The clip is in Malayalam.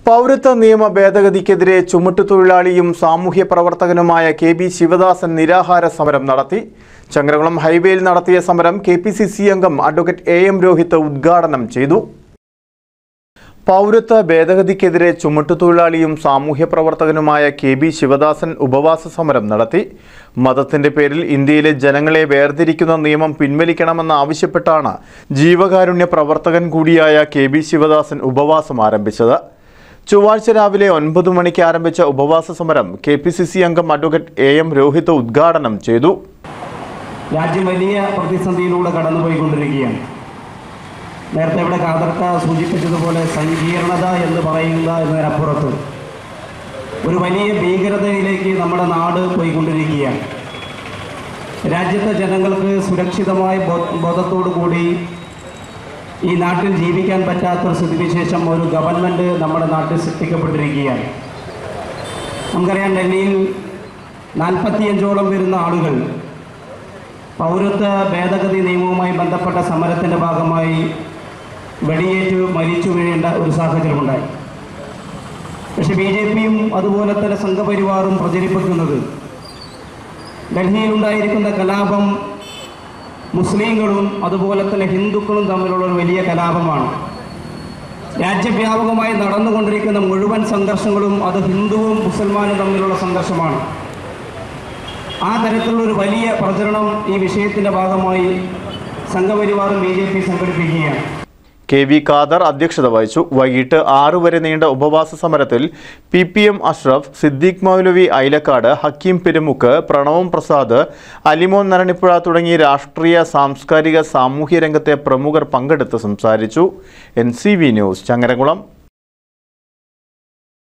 പൗരത്വ നിയമ ഭേദഗതിക്കെതിരെ ചുമട്ടുതൊഴിലാളിയും സാമൂഹ്യ പ്രവർത്തകനുമായ കെ ബി ശിവദാസൻ നിരാഹാര സമരം നടത്തി ചങ്ങരകുളം ഹൈവേയിൽ നടത്തിയ സമരം കെ പി സി സി അംഗം അഡ്വക്കേറ്റ് എ എം രോഹിത് ഉദ്ഘാടനം ചെയ്തു പൗരത്വ ഭേദഗതിക്കെതിരെ ചുമട്ടുതൊഴിലാളിയും സാമൂഹ്യ പ്രവർത്തകനുമായ കെ ബി ശിവദാസൻ ഉപവാസ സമരം നടത്തി മതത്തിന്റെ പേരിൽ ഇന്ത്യയിലെ ജനങ്ങളെ വേർതിരിക്കുന്ന നിയമം പിൻവലിക്കണമെന്ന് ആവശ്യപ്പെട്ടാണ് ജീവകാരുണ്യ പ്രവർത്തകൻ കൂടിയായ കെ ബി ശിവദാസൻ ഉപവാസം ആരംഭിച്ചത് ചൊവ്വാഴ്ച രാവിലെ ഒൻപത് മണിക്ക് ആരംഭിച്ച ഉപവാസ സമരം കെ പി സി സി അംഗം അഡ്വക്കേറ്റ് എ എം രോഹിത് ഉദ്ഘാടനം ചെയ്തു രാജ്യം വലിയ പ്രതിസന്ധിയിലൂടെ കടന്നുപോയിക്കൊണ്ടിരിക്കുകയാണ് നേരത്തെ ഇവിടെ കാതർക്ക സൂചിപ്പിച്ചതുപോലെ സങ്കീർണത എന്ന് പറയുക എന്നതിനപ്പുറത്ത് ഒരു വലിയ ഭീകരതയിലേക്ക് നമ്മുടെ നാട് പോയിക്കൊണ്ടിരിക്കുകയാണ് രാജ്യത്തെ ജനങ്ങൾക്ക് സുരക്ഷിതമായ ബോ- ബോധത്തോടു കൂടി ഈ നാട്ടിൽ ജീവിക്കാൻ പറ്റാത്തൊരു സ്ഥിതിവിശേഷം ഒരു ഗവൺമെൻറ് നമ്മുടെ നാട്ടിൽ സൃഷ്ടിക്കപ്പെട്ടിരിക്കുകയാണ് നമുക്കറിയാം ഡൽഹിയിൽ നാൽപ്പത്തിയഞ്ചോളം വരുന്ന ആളുകൾ പൗരത്വ ഭേദഗതി നിയമവുമായി ബന്ധപ്പെട്ട സമരത്തിൻ്റെ ഭാഗമായി വെടിയേറ്റ് മരിച്ചു വീഴേണ്ട ഒരു സാഹചര്യമുണ്ടായി പക്ഷെ ബി ജെ പിയും അതുപോലെ തന്നെ സംഘപരിവാറും പ്രചരിപ്പിക്കുന്നത് ഡൽഹിയിലുണ്ടായിരിക്കുന്ന കലാപം മുസ്ലിങ്ങളും അതുപോലെ തന്നെ ഹിന്ദുക്കളും തമ്മിലുള്ള ഒരു വലിയ കലാപമാണ് രാജ്യവ്യാപകമായി നടന്നുകൊണ്ടിരിക്കുന്ന മുഴുവൻ സംഘർഷങ്ങളും അത് ഹിന്ദുവും മുസൽമാനും തമ്മിലുള്ള സംഘർഷമാണ് ആ തരത്തിലുള്ള ഒരു വലിയ പ്രചരണം ഈ വിഷയത്തിന്റെ ഭാഗമായി സംഘപരിവാറും ബി ജെ പി സംഘടിപ്പിക്കുകയാണ് കെ വി ഖാദർ അധ്യക്ഷത വഹിച്ചു വൈകിട്ട് ആറു വരെ നീണ്ട ഉപവാസ സമരത്തിൽ P P M Ashraf Siddique Moulavi Ailakkad Hakeem Perumukku പ്രണവും പ്രസാദ് അലിമോൻ നരണിപ്പുഴ തുടങ്ങി രാഷ്ട്രീയ സാംസ്കാരിക സാമൂഹ്യ രംഗത്തെ പ്രമുഖർ പങ്കെടുത്ത് സംസാരിച്ചു N C V news Changaramkulam